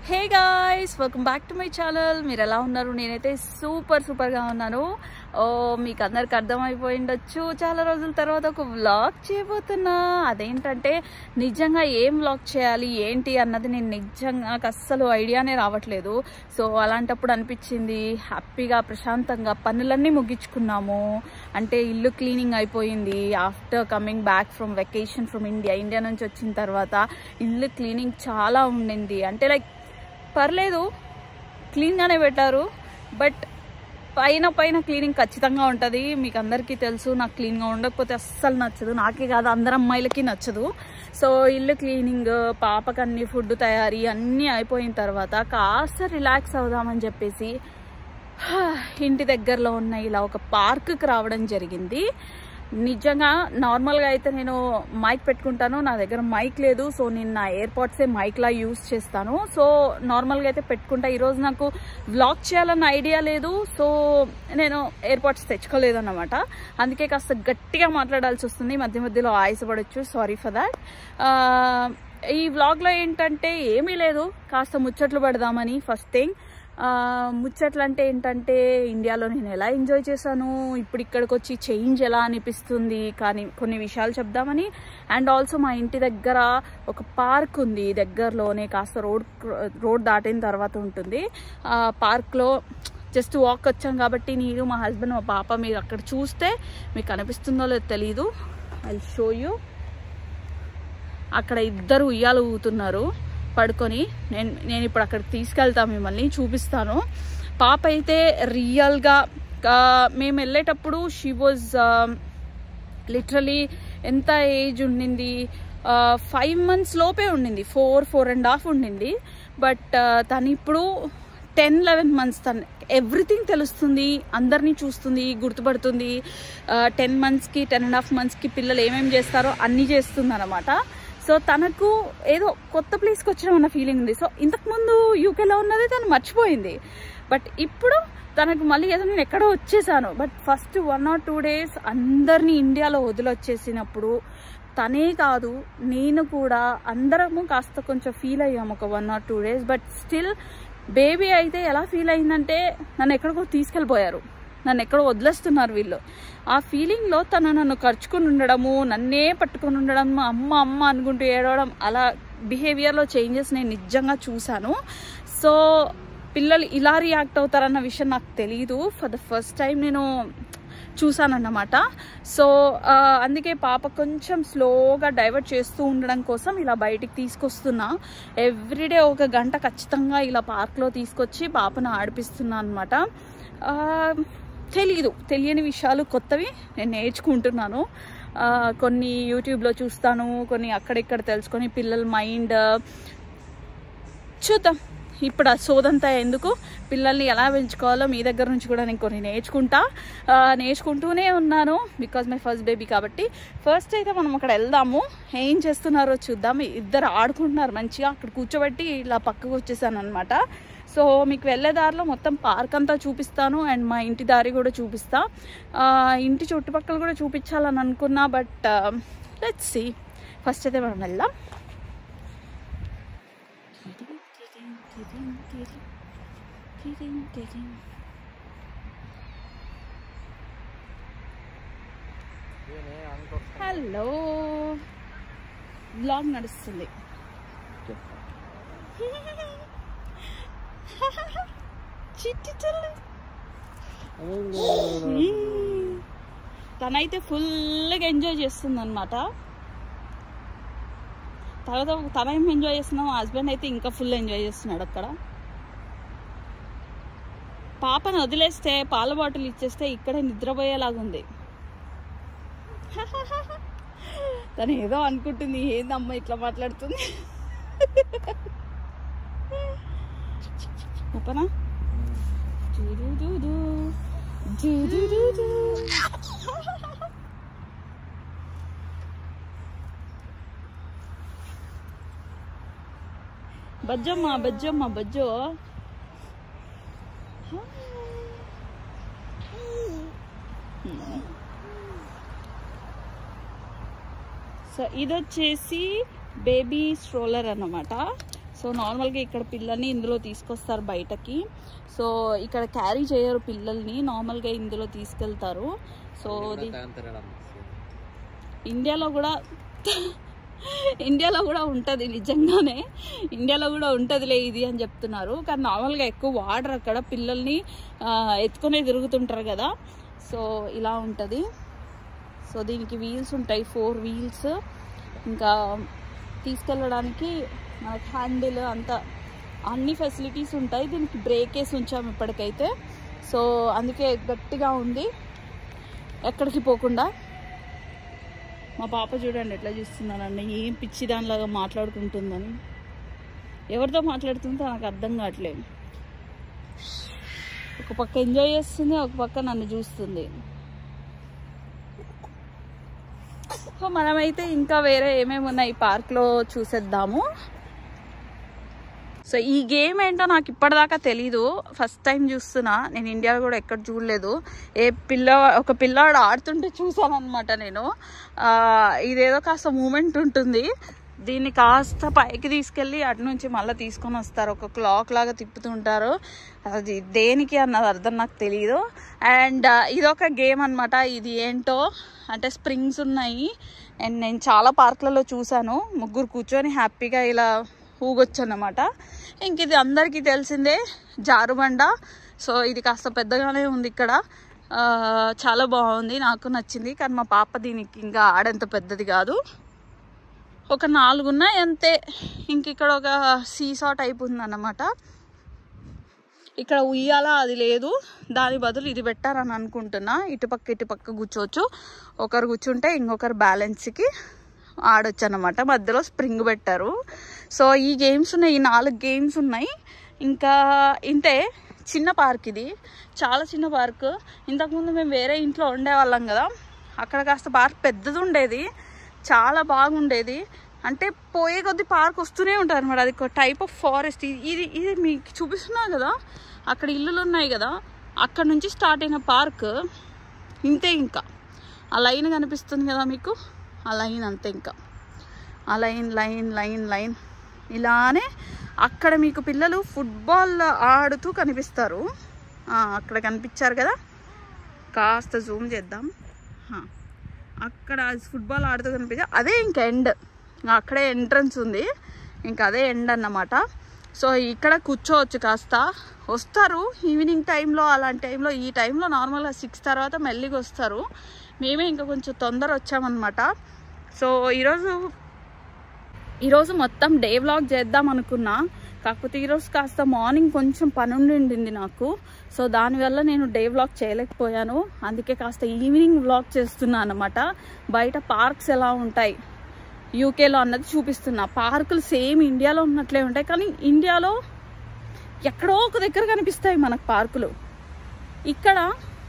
Hey guys welcome back to my channel మీరు ఎలా ఉన్నారు నేనైతే సూపర్ సూపర్గా ఉన్నాను ఓ మీకు అందరికి అర్థమైపోయి ఉండొచ్చు చాలా రోజుల తర్వాత ఒక వ్లాగ్ చేయబోతున్నా అదేంటంటే నిజంగా ఏం వ్లాగ్ చేయాలి ఏంటి అన్నది నేను నిజంగా నాకు అస్సలు ఐడియానే రావట్లేదు సో అలాంటప్పుడు అనిపించింది హ్యాపీగా ప్రశాంతంగా పనులన్నీ ముగించుకున్నాము అంటే ఇల్లు క్లీనింగ్ అయిపోయింది after coming back from vacation from India India నుంచి వచ్చిన తర్వాత ఇల్లు క్లీనింగ్ చాలా ఉండింది అంటే లైక్ పర్లేదు క్లీన్గానే పెట్టారు బట్ పైన పైన క్లీనింగ్ ఖచ్చితంగా ఉంటుంది మీకు అందరికీ తెలుసు నాకు క్లీన్గా ఉండకపోతే అస్సలు నచ్చదు నాకే కాదు అందరు అమ్మాయిలకి నచ్చదు సో ఇల్లు క్లీనింగ్ పాపకి అన్ని ఫుడ్ తయారీ అన్నీ అయిపోయిన తర్వాత కాస్త రిలాక్స్ అవుదామని చెప్పేసి హా, ఇంటి దగ్గరలో ఉన్న ఇలా ఒక పార్క్కి రావడం జరిగింది నిజంగా నార్మల్గా అయితే నేను మైక్ పెట్టుకుంటాను నా దగ్గర మైక్ లేదు సో నేను నా ఎయిర్పాడ్సే మైక్లా యూస్ చేస్తాను సో నార్మల్గా అయితే పెట్టుకుంటా ఈరోజు నాకు వ్లాగ్ చేయాలన్న ఐడియా లేదు సో నేను ఎయిర్పాడ్స్ తెచ్చుకోలేదు అన్నమాట అందుకే కాస్త గట్టిగా మాట్లాడాల్సి వస్తుంది మధ్య మధ్యలో ఆయాసపడొచ్చు సారీ ఫర్ దాట్ ఈ వ్లాగ్లో ఏంటంటే ఏమీ లేదు కాస్త ముచ్చట్లు పెడదామని ఫస్ట్ థింగ్ ఆ, ముచ్చట్లు అంటే ఏంటంటే ఇండియాలో నేను ఎలా ఎంజాయ్ చేశాను ఇప్పుడు ఇక్కడికి వచ్చి చేంజ్ ఎలా అనిపిస్తుంది కానీ కొన్ని విషయాలు చెప్దామని అండ్ ఆల్సో మా ఇంటి దగ్గర ఒక పార్క్ ఉంది దగ్గరలోనే కాస్త రోడ్ రోడ్ దాటిన తర్వాత ఉంటుంది ఆ పార్క్లో జస్ట్ వాక్ వచ్చాం కాబట్టి నేను మా హస్బెండ్ మా పాప మీరు అక్కడ చూస్తే మీకు అనిపిస్తుందో లేదో తెలీదు ఐ షో యూ అక్కడ ఇద్దరు ఉయ్యాలు ఊగుతున్నారు పడుకొని నేను నేను ఇప్పుడు అక్కడికి తీసుకెళ్తాను మిమ్మల్ని చూపిస్తాను పాప అయితే రియల్గా మేము వెళ్ళేటప్పుడు షీ వాజ్ లిటరలీ ఎంత ఏజ్ ఉండింది ఫైవ్ మంత్స్ లోపే ఉండింది ఫోర్ ఫోర్ అండ్ హాఫ్ ఉండింది బట్ తను ఇప్పుడు టెన్ లెవెన్ మంత్స్ తను ఎవ్రీథింగ్ తెలుస్తుంది అందరినీ చూస్తుంది గుర్తుపడుతుంది టెన్ మంత్స్కి టెన్ అండ్ హాఫ్ మంత్స్కి పిల్లలు ఏమేమి చేస్తారో అన్నీ చేస్తుంది అనమాట సో తనకు ఏదో కొత్త ప్లేస్కి వచ్చిన ఉన్న ఫీలింగ్ ఉంది సో ఇంతకుముందు యూకేలో ఉన్నది తను మర్చిపోయింది బట్ ఇప్పుడు తనకు మళ్ళీ ఏదో నేను ఎక్కడో వచ్చేసాను but first one or two days అందరినీ ఇండియాలో వదిలొచ్చేసినప్పుడు తనే కాదు నేను కూడా అందరము కాస్త కొంచెం ఫీల్ అయ్యాము ఒక one or two days but still baby అయితే ఎలా ఫీల్ అయిందంటే నన్ను ఎక్కడికో తీసుకెళ్ళిపోయారు నన్ను ఎక్కడో వదిలేస్తున్నారు వీళ్ళు ఆ ఫీలింగ్లో తను నన్ను ఖర్చుకుని ఉండడము నన్నే పట్టుకొని ఉండడం అమ్మ అమ్మ అనుకుంటూ ఏడవడం అలా బిహేవియర్లో చేంజెస్ నేను నిజంగా చూశాను సో పిల్లలు ఇలా రియాక్ట్ అవుతారన్న విషయం నాకు తెలియదు ఫర్ ద ఫస్ట్ టైం నేను చూసానన్నమాట సో ఆ, అందుకే పాప కొంచెం స్లోగా డైవర్ట్ చేస్తూ ఉండడం కోసం ఇలా బయటికి తీసుకొస్తున్నా ఎవ్రీడే ఒక గంట ఖచ్చితంగా ఇలా పార్క్లో తీసుకొచ్చి పాపను ఆడిపిస్తున్నా అనమాట తెలీదు తెలియని విషయాలు కొత్తవి నేను నేర్చుకుంటున్నాను ఆ, కొన్ని యూట్యూబ్లో చూస్తాను కొన్ని అక్కడిక్కడ తెలుసుకొని పిల్లల మైండ్ చూద్దాం ఇప్పుడు ఆ సోదంతా ఎందుకు పిల్లల్ని ఎలా పెంచుకోవాలో మీ దగ్గర నుంచి కూడా నేను కొన్ని నేర్చుకుంటా ఆ, నేర్చుకుంటూనే ఉన్నాను బికాజ్ మై ఫస్ట్ బేబీ కాబట్టి ఫస్ట్ అయితే మనం అక్కడ వెళ్దాము ఏం చేస్తున్నారో చూద్దాం ఇద్దరు ఆడుకుంటున్నారు మంచిగా అక్కడ కూర్చోబెట్టి ఇలా పక్కకు వచ్చేసాను అనమాట సో మీకు వెళ్ళే దారిలో మొత్తం పార్క్ అంతా చూపిస్తాను అండ్ మా ఇంటి దారి కూడా చూపిస్తా ఆ, ఇంటి చుట్టుపక్కల కూడా చూపించాలని అనుకున్నా బట్ లెట్స్ సి ఫస్ట్ అయితే మనం వెళ్దాం హలో బ్లాగ్ నడుస్తుంది చిట్టి చెల్లి తనైతే ఫుల్గా ఎంజాయ్ చేస్తుంది అనమాట తర్వాత తన ఏం ఎంజాయ్ చేస్తున్నాం మా హస్బెండ్ అయితే ఇంకా ఫుల్ ఎంజాయ్ చేస్తున్నాడు అక్కడ పాపను వదిలేస్తే పాల బాటిల్ ఇచ్చేస్తే ఇక్కడే నిద్రపోయేలాగుంది తను ఏదో అనుకుంటుంది ఏందమ్మా ఇట్లా మాట్లాడుతుంది ఓపెనా డుడుడుడు, డుడుడుడు. బజ్జమ్మ బజ్జమ్మ బజ్జో సో ఇది వచ్చేసి బేబీ స్ట్రోలర్ అన్నమాట సో నార్మల్గా ఇక్కడ పిల్లల్ని ఇందులో తీసుకొస్తారు బయటకి సో ఇక్కడ క్యారీ చేయరు పిల్లల్ని నార్మల్గా ఇందులో తీసుకెళ్తారు సో ఇది ఇండియాలో కూడా ఇండియాలో కూడా ఉంటుంది నిజంగానే ఇండియాలో కూడా ఉంటుందిలే ఇది అని చెప్తున్నారు కానీ నార్మల్గా ఎక్కువ వాటర్ అక్కడ పిల్లల్ని ఆ, ఎత్తుకునే తిరుగుతుంటారు కదా సో ఇలా ఉంటుంది సో దీనికి వీల్స్ ఉంటాయి ఫోర్ వీల్స్ ఇంకా తీసుకెళ్ళడానికి మనకి హ్యాండిల్ అంతా అన్ని ఫెసిలిటీస్ ఉంటాయి దీనికి బ్రేక్ వేసి ఉంచాము ఇప్పటికైతే సో అందుకే గట్టిగా ఉంది ఎక్కడికి పోకుండా మా పాప చూడండి ఎట్లా చూస్తున్నానండి ఏం పిచ్చి దానిలాగా మాట్లాడుకుంటుందని ఎవరితో మాట్లాడుతుందో నాకు అర్థం కావట్లేదు ఒక పక్క ఎంజాయ్ చేస్తుంది ఒక పక్క నన్ను చూస్తుంది సో మనమైతే ఇంకా వేరే ఏమేమి ఉన్నాయి పార్క్లో చూసేద్దాము సో ఈ గేమ్ ఏంటో నాకు ఇప్పటిదాకా తెలీదు ఫస్ట్ టైం చూస్తున్నా నేను ఇండియాలో కూడా ఎక్కడ చూడలేదు ఏ పిల్ల ఒక పిల్లాడు ఆడుతుంటే చూసాను అనమాట నేను ఆ, ఇదేదో కాస్త మూమెంట్ ఉంటుంది దీన్ని కాస్త పైకి తీసుకెళ్ళి అటు నుంచి మళ్ళీ తీసుకొని వస్తారు ఒక క్లాక్ లాగా తిప్పుతుంటారు అది దేనికి అన్నది అర్థం నాకు తెలియదు అండ్ ఇదొక గేమ్ అన్నమాట ఇది ఏంటో అంటే స్ప్రింగ్స్ ఉన్నాయి అండ్ నేను చాలా పార్కులలో చూశాను ముగ్గురు కూర్చొని హ్యాపీగా ఇలా ఊగొచ్చు అన్నమాట ఇంక ఇది అందరికీ తెలిసిందే జారుబండ సో ఇది కాస్త పెద్దగానే ఉంది ఇక్కడ ఆ, చాలా బాగుంది నాకు నచ్చింది కానీ మా పాప దీనికి ఇంకా ఆడంత పెద్దది కాదు ఒక నాలుగు ఉన్నాయి అంతే ఇంక ఇక్కడ ఒక సీసా టైప్ ఉందన్నమాట ఇక్కడ ఉయ్యాల అది లేదు దాని బదులు ఇది పెట్టారని అనుకుంటున్నా ఇటుపక్క ఇటుపక్క కూర్చోవచ్చు ఒకరు కూర్చుంటే ఇంకొకరు బ్యాలెన్స్కి ఆడొచ్చు అనమాట మధ్యలో స్ప్రింగ్ పెట్టారు సో ఈ గేమ్స్ ఉన్నాయి ఈ నాలుగు గేమ్స్ ఉన్నాయి ఇంకా ఇంతే చిన్న పార్క్ ఇది చాలా చిన్న పార్క్ ఇంతకుముందు మేము వేరే ఇంట్లో ఉండేవాళ్ళం కదా అక్కడ కాస్త పార్క్ పెద్దది ఉండేది చాలా బాగుండేది అంటే పోయే కొద్ది పార్క్ వస్తూనే ఉంటారు అనమాట అది ఒక టైప్ ఆఫ్ ఫారెస్ట్ ఇది ఇది మీకు చూపిస్తున్నా కదా అక్కడ ఇల్లులు ఉన్నాయి కదా అక్కడ నుంచి స్టార్ట్ అయిన పార్క్ ఇంతే ఇంకా ఆ లైన్ కనిపిస్తుంది కదా మీకు ఆ లైన్ అంతే ఇంకా ఆ లైన్ లైన్ లైన్ లైన్ ఇలానే అక్కడ మీకు పిల్లలు ఫుట్బాల్ ఆడుతూ కనిపిస్తారు ఆ, అక్కడ కనిపించారు కదా కాస్త జూమ్ చేద్దాం హా. అక్కడ ఫుట్బాల్ ఆడుతూ కనిపించే అదే ఇంకా ఎండ్ అక్కడే ఎంట్రన్స్ ఉంది ఇంకా అదే ఎండ్ అన్నమాట సో ఇక్కడ కూర్చోవచ్చు కాస్త వస్తారు ఈవినింగ్ టైంలో అలాంటి టైంలో ఈ టైంలో నార్మల్గా సిక్స్ తర్వాత మెల్లిగా వస్తారు మేమే ఇంకా కొంచెం తొందర వచ్చామన్నమాట సో ఈరోజు ఈరోజు మొత్తం డే వ్లాగ్ చేద్దాం అనుకున్నా కాకపోతే ఈరోజు కాస్త మార్నింగ్ కొంచెం పని ఉండింది నాకు సో దానివల్ల నేను డే వ్లాగ్ చేయలేకపోయాను అందుకే కాస్త ఈవినింగ్ వ్లాగ్ చేస్తున్నా అనమాట బయట పార్క్స్ ఎలా ఉంటాయి యూకేలో అన్నది చూపిస్తున్నా పార్కులు సేమ్ ఇండియాలో ఉన్నట్లే ఉంటాయి కానీ ఇండియాలో ఎక్కడో ఒక దగ్గర కనిపిస్తాయి మనకు పార్కులు ఇక్కడ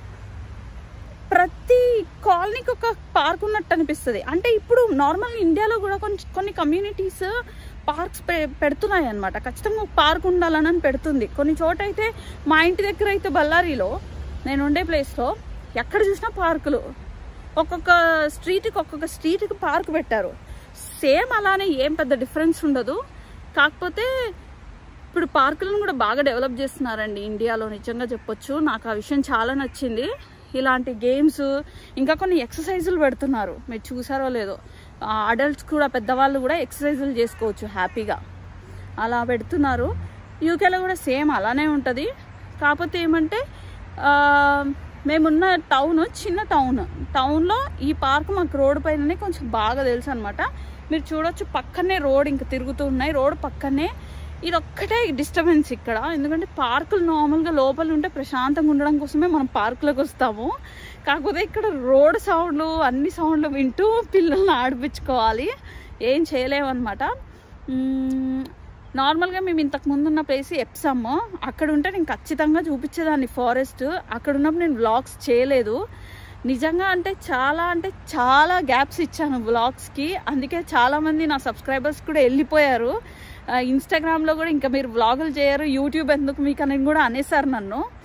ప్రతి కాలనీకి ఒక పార్క్ ఉన్నట్టు అనిపిస్తుంది అంటే ఇప్పుడు నార్మల్ ఇండియాలో కూడా కొన్ని కొన్ని కమ్యూనిటీస్ పార్క్స్ పె పెడుతున్నాయి అనమాట ఖచ్చితంగా ఒక పార్క్ ఉండాలని అని పెడుతుంది కొన్ని చోట అయితే మా ఇంటి దగ్గర అయితే బళ్ళారిలో నేను ఉండే ప్లేస్లో ఎక్కడ చూసినా పార్కులు ఒక్కొక్క స్ట్రీట్కి ఒక్కొక్క స్ట్రీట్కి పార్క్ పెట్టారు సేమ్ అలానే ఏం పెద్ద డిఫరెన్స్ ఉండదు కాకపోతే ఇప్పుడు పార్కులను కూడా బాగా డెవలప్ చేస్తున్నారండి ఇండియాలో నిజంగా చెప్పొచ్చు నాకు ఆ విషయం చాలా నచ్చింది ఇలాంటి గేమ్స్ ఇంకా కొన్ని ఎక్సర్సైజులు పెడుతున్నారు మీరు చూసారో లేదో అడల్ట్స్ కూడా పెద్దవాళ్ళు కూడా ఎక్సర్సైజులు చేసుకోవచ్చు హ్యాపీగా అలా పెడుతున్నారు యూకేలో కూడా సేమ్ అలానే ఉంటుంది కాకపోతే ఏమంటే ఆ, మేమున్న టౌన్ చిన్న టౌన్ టౌన్లో ఈ పార్క్ మాకు రోడ్డు పైననే కొంచెం బాగా తెలుసు అనమాట మీరు చూడొచ్చు పక్కనే రోడ్ ఇంకా తిరుగుతూ ఉన్నాయి రోడ్ పక్కనే ఇది ఒక్కటే డిస్టర్బెన్స్ ఇక్కడ ఎందుకంటే పార్కులు నార్మల్గా లోపల ఉంటే ప్రశాంతంగా ఉండడం కోసమే మనం పార్కులకు వస్తాము కాకపోతే ఇక్కడ రోడ్ సౌండ్లు అన్ని సౌండ్లు వింటూ పిల్లల్ని ఆడిపించుకోవాలి ఏం చేయలేమన్నమాట మ్మ్, నార్మల్గా మేము ఇంతకు ముందు ఉన్న ప్లేస్ ఎప్సమ్ అక్కడ ఉంటే నేను ఖచ్చితంగా చూపించేదాన్ని ఫారెస్ట్ అక్కడ ఉన్నప్పుడు నేను వ్లాగ్స్ చేయలేదు నిజంగా అంటే చాలా అంటే చాలా గ్యాప్స్ ఇచ్చాను వ్లాగ్స్కి అందుకే చాలామంది నా సబ్స్క్రైబర్స్ కూడా వెళ్ళిపోయారు ఆ, ఇన్స్టాగ్రామ్లో కూడా ఇంకా మీరు వ్లాగులు చేయరు యూట్యూబ్ ఎందుకు మీకు అని కూడా అనేసారు నన్ను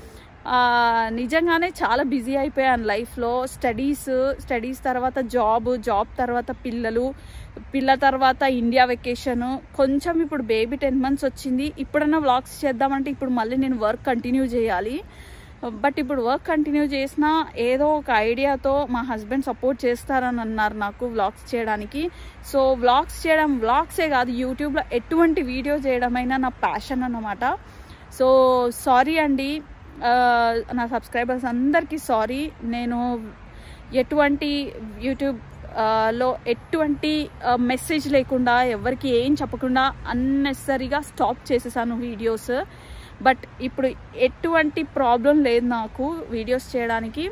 ఆ, నిజంగానే చాలా బిజీ అయిపోయాను లైఫ్లో స్టడీస్ స్టడీస్ తర్వాత జాబ్ జాబ్ తర్వాత పిల్లలు పిల్ల తర్వాత ఇండియా వెకేషన్ కొంచెం ఇప్పుడు బేబీ టెన్ మంత్స్ వచ్చింది ఇప్పుడన్నా వ్లాగ్స్ చేద్దామంటే ఇప్పుడు మళ్ళీ నేను వర్క్ కంటిన్యూ చేయాలి బట్ ఇప్పుడు వర్క్ కంటిన్యూ చేసినా ఏదో ఒక ఐడియాతో మా హస్బెండ్ సపోర్ట్ చేస్తారని అన్నారు నాకు వ్లాగ్స్ చేయడానికి సో వ్లాగ్స్ చేయడం వ్లాగ్సే కాదు యూట్యూబ్లో ఎటువంటి వీడియో చేయడమైనా నా ప్యాషన్ అన్నమాట సో సారీ అండి ఆ, నా సబ్స్క్రైబర్స్ అందరికీ సారీ నేను ఎటువంటి యూట్యూబ్ ఆ, లో ఎటువంటి మెసేజ్ లేకుండా ఎవరికి ఏం చెప్పకుండా అన్నెసరీగా స్టాప్ చేసేసాను వీడియోస్ బట్ ఇప్పుడు ఎటువంటి ప్రాబ్లం లేదు నాకు వీడియోస్ చేయడానికి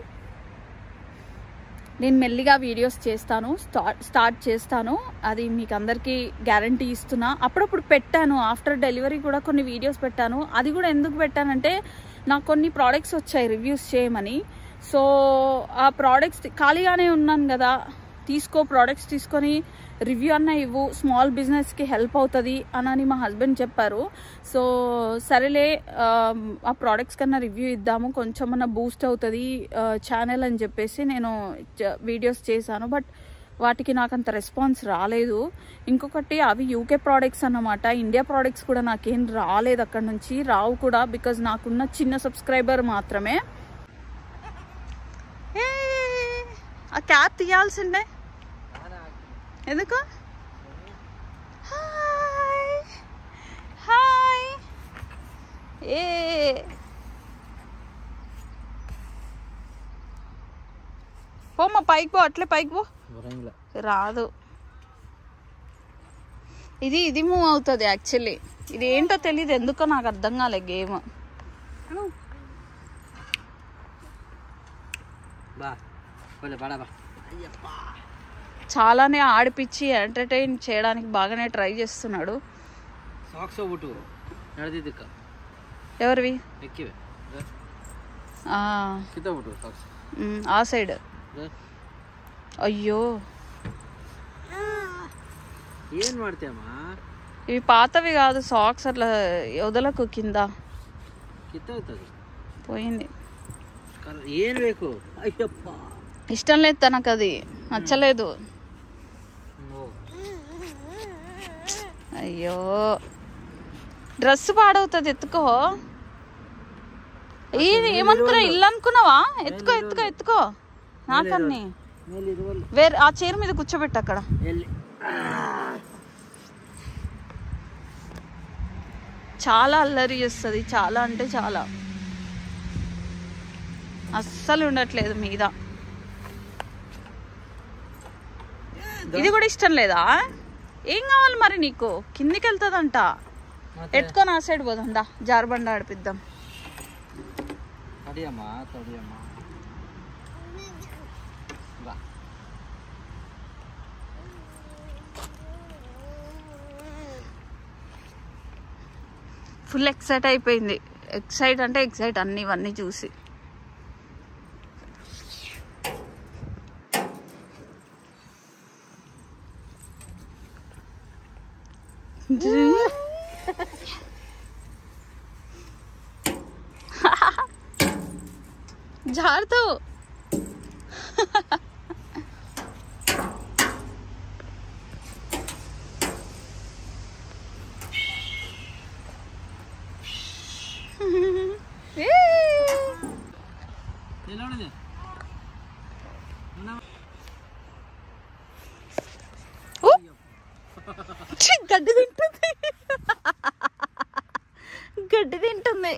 నేను మెల్లిగా వీడియోస్ చేస్తాను స్టార్ట్ స్టార్ట్ చేస్తాను అది మీకు అందరికీ గ్యారంటీ ఇస్తున్నా అప్పుడప్పుడు పెట్టాను ఆఫ్టర్ డెలివరీ కూడా కొన్ని వీడియోస్ పెట్టాను అది కూడా ఎందుకు పెట్టానంటే నాకు కొన్ని ప్రోడక్ట్స్ వచ్చాయి రివ్యూస్ చేయమని సో ఆ ప్రోడక్ట్స్ ఖాళీగానే ఉన్నాను కదా తీసుకో ప్రోడక్ట్స్ తీసుకొని రివ్యూ అన్న ఇవ్వు స్మాల్ బిజినెస్కి హెల్ప్ అవుతుంది అని మా హస్బెండ్ చెప్పారు సో సరేలే ఆ, ఆ ప్రోడక్ట్స్ కన్నా రివ్యూ ఇద్దాము కొంచెం అన్న బూస్ట్ అవుతుంది ఛానల్ అని చెప్పేసి నేను వీడియోస్ చేశాను బట్ వాటికి నాకు అంత రెస్పాన్స్ రాలేదు ఇంకొకటి అవి యూకే ప్రోడక్ట్స్ అన్నమాట ఇండియా ప్రోడక్ట్స్ కూడా నాకేం రాలేదు అక్కడ నుంచి రావు కూడా బికాజ్ నాకున్న చిన్న సబ్స్క్రైబర్ మాత్రమే ఏ, ఆ క్యాప్ తీయాల్సిందే ఎందుకు హాయ్ హాయ్ ఏ పోమ్మా పైకి పో అట్లే పైకి పో వరంగిల రాదు ఇది ఇది మూవ్ అవుతుంది యాక్చువల్లీ ఇది ఏంటో తెలియదు ఎందుకో నాకు అర్థం కాలే గేమ్ బా పోలే పడా బా చాలానే ఆడిపించి ఎంటర్టైన్ చేయడానికి బాగానే ట్రై చేస్తున్నాడు సాక్స్ ఒకటి నడదిద్దుక ఎవరివి ఎక్కివే ఆ, కింద ఒకటి సాక్స్ మ్, ఆ సైడ్ అయ్యో ఏం ಮಾಡ್ತೇಮ್ಮ ఇవి పాతవి కాదు సాక్స్ అట్లా వదలకు కింద ಕಿತ್ತ ಹೋಗ್ತದೆ పోయింది ಕರ- ಏನ್ ಬೇಕು ಅಯ್ಯಪ್ಪ ఇష్టం లేదు తనకు అది నచ్చలేదు ಓ. అయ్యో డ్రెస్ పాడవుతుంది ఎత్తుకో ఇది ఏమనుకున్నా ఇల్లు అనుకున్నావా ఎత్తుకో ఎత్తుకో ఎత్తుకో నాకన్ని ಮೇಲಿರುವಲ್ಲ వేరే ఆ చైర్ మీద కూర్చోబెట్టు అక్కడ ಎಲ್ಲಿ చాలా అల్లరి చేస్తుంది చాలా అంటే చాలా అస్సలు ఉండట్లేదు మీద ఇది కూడా ఇష్టం లేదా ఏం కావాలి మరి నీకు కిందికి వెళ్తుందంట ಮತ್ತೆ ఎత్తుకొని ఆ సైడ్ పోదాం జారబండ ఆడిపిద్దాం ತಡಿಯಮ್ಮ ತಡಿಯಮ್ಮ ಬಾ ఫుల్ ఎక్సైట్ అయిపోయింది ఎక్సైట్ అంటే ఎక్సైట్ అన్ని ఇవన్నీ చూసి జారుతూ ಎಲ್ಲಿ ನೋಡಿದೆ ఓ! ఛీ, గడ్డి తింటుంది గడ్డి తింటుంది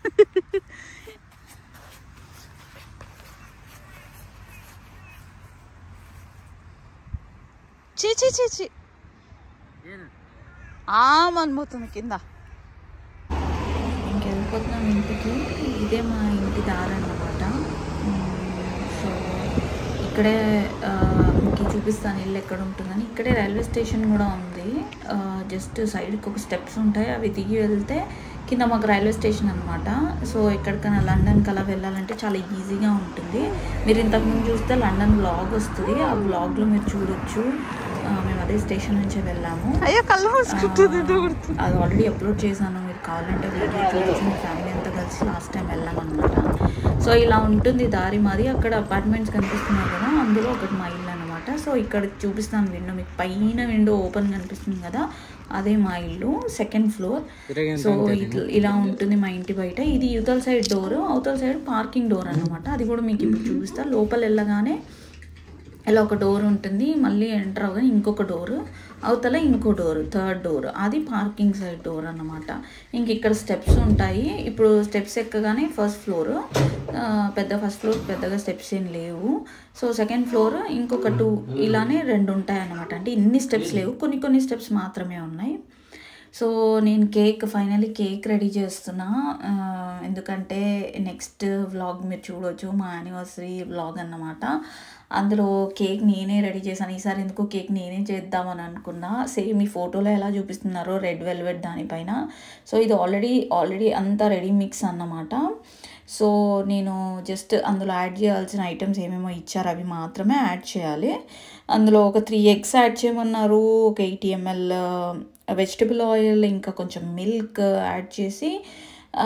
చీ చీ చీ చీ ಏನು ఆమనిపోతుంది కింద ఇంకెళ్ళిపోతున్నాం ఇంటికి ఇదే మా ఇంటి దారి అన్నమాట సో ఇక్కడే ఆ, మీకు చూపిస్తాను ఇల్లు ఎక్కడ ఉంటుందని ఇక్కడే రైల్వే స్టేషన్ కూడా ఉంది జస్ట్ సైడ్కి ఒక స్టెప్స్ ఉంటాయి అవి దిగి వెళ్తే కింద మాకు రైల్వే స్టేషన్ అనమాట సో ఎక్కడికైనా లండన్కి అలా వెళ్ళాలంటే చాలా ఈజీగా ఉంటుంది మీరు ఇంతకుముందు చూస్తే లండన్ బ్లాగ్ వస్తుంది ఆ బ్లాగ్లో మీరు చూడొచ్చు ఆ, మేము అదే స్టేషన్ నుంచి వెళ్ళాము అయ్యో కళ్ళు మూసుకుంటుంది ఆ, అది ఆల్రెడీ అప్లోడ్ చేశాను మీరు మీకు కావాలంటే వీడియో చూపించి మీ ఫ్యామిలీ అంతా కలిసి లాస్ట్ టైం వెళ్ళామన్నమాట సో ఇలా ఉంటుంది దారి మాది అక్కడ అపార్ట్మెంట్స్ కనిపిస్తున్నాయి కదా అందులో ఒకటి మా ఇల్లు అనమాట సో ఇక్కడ చూపిస్తాను విండో మీకు పైన విండో ఓపెన్ కనిపిస్తుంది కదా అదే మా ఇల్లు సెకండ్ ఫ్లోర్ సో ఇట్ల- ఇలా ఉంటుంది మా ఇంటి బయట ఇది యువతల సైడ్ డోర్ అవతల సైడ్ పార్కింగ్ డోర్ అన్నమాట అది కూడా మీకు ఇప్పుడు చూపిస్తా లోపల వెళ్ళగానే ఇలా ఒక డోర్ ఉంటుంది మళ్ళీ ఎంటర్ అవగానే ఇంకొక డోర్ అవతల ఇంకో డోర్ థర్డ్ డోర్ అది పార్కింగ్ సైడ్ డోర్ అన్నమాట ఇంక ఇక్కడ స్టెప్స్ ఉంటాయి ఇప్పుడు స్టెప్స్ ఎక్కగానే ఫస్ట్ ఫ్లోర్ పెద్ద ఫస్ట్ ఫ్లోర్ పెద్దగా స్టెప్స్ ఏం లేవు సో సెకండ్ ఫ్లోర్ ఇంకొక టూ ఇలానే రెండు ఉంటాయి అన్నమాట అంటే ఇన్ని స్టెప్స్ లేవు కొన్ని కొన్ని స్టెప్స్ మాత్రమే ఉన్నాయి సో నేను కేక్ ఫైనలీ కేక్ రెడీ చేస్తున్నా ఆ, ఎందుకంటే నెక్స్ట్ వ్లాగ్ మీరు చూడొచ్చు మా యానివర్సరీ వ్లాగ్ అన్నమాట అందులో కేక్ నేనే రెడీ చేశాను ఈసారి ఎందుకో కేక్ నేనే చేద్దామని అనుకున్నా సేమ్ ఈ ఫోటోలో ఎలా చూపిస్తున్నారో రెడ్ వెల్వెట్ దానిపైన సో ఇది ఆల్రెడీ ఆల్రెడీ అంతా రెడీ మిక్స్ అన్నమాట సో నేను జస్ట్ అందులో యాడ్ చేయాల్సిన ఐటమ్స్ ఏమేమో ఇచ్చారు అవి మాత్రమే యాడ్ చేయాలి అందులో ఒక త్రీ ఎగ్స్ యాడ్ చేయమన్నారు ఒక ఎయిటీ ఎంఎల్ వెజిటబుల్ ఆయిల్ ఇంకా కొంచెం మిల్క్ యాడ్ చేసి ఆ,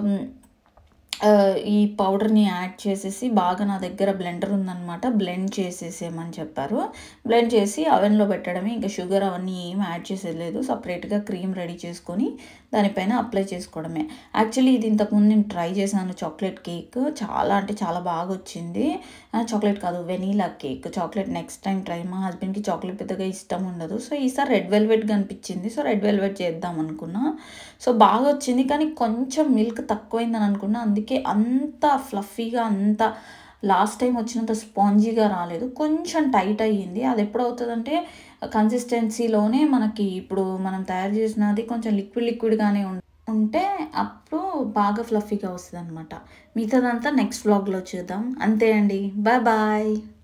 ఆ, ఈ పౌడర్ని యాడ్ చేసేసి బాగా నా దగ్గర బ్లెండర్ ఉందన్నమాట బ్లెండ్ చేసేసేయమని చెప్పారు బ్లెండ్ చేసి అవెన్లో పెట్టడమే ఇంకా షుగర్ అవన్నీ ఏం యాడ్ చేసేది లేదు సపరేట్గా క్రీమ్ రెడీ చేసుకొని దానిపైన అప్లై చేసుకోవడమే యాక్చువల్లీ ఇది ఇంతకుముందు నేను ట్రై చేశాను చాక్లెట్ కేక్ చాలా అంటే చాలా బాగా వచ్చింది చాక్లెట్ కాదు vanilla cake chocolate next time try మా హస్బెండ్కి చాక్లెట్ పెద్దగా ఇష్టం ఉండదు సో ఈసారి రెడ్ వెల్వెట్గా అనిపించింది సో రెడ్ వెల్వెట్ చేద్దాం అనుకున్నా సో బాగా వచ్చింది కానీ కొంచెం మిల్క్ తక్కువైందని అనుకున్నా అందుకే అంత ఫ్లఫీగా అంత లాస్ట్ టైం వచ్చినంత స్పాంజీగా రాలేదు కొంచెం టైట్ అయ్యింది అది ఎప్పుడు అవుతుందంటే కన్సిస్టెన్సీలోనే మనకి ఇప్పుడు మనం తయారు చేసినది కొంచెం లిక్విడ్ లిక్విడ్గానే ఉం ఉంటే అప్పుడు బాగా ఫ్లఫీగా వస్తుంది అనమాట మిగతాదంతా నెక్స్ట్ వ్లాగ్లో చూద్దాం అంతే అండి బాయ్ బాయ్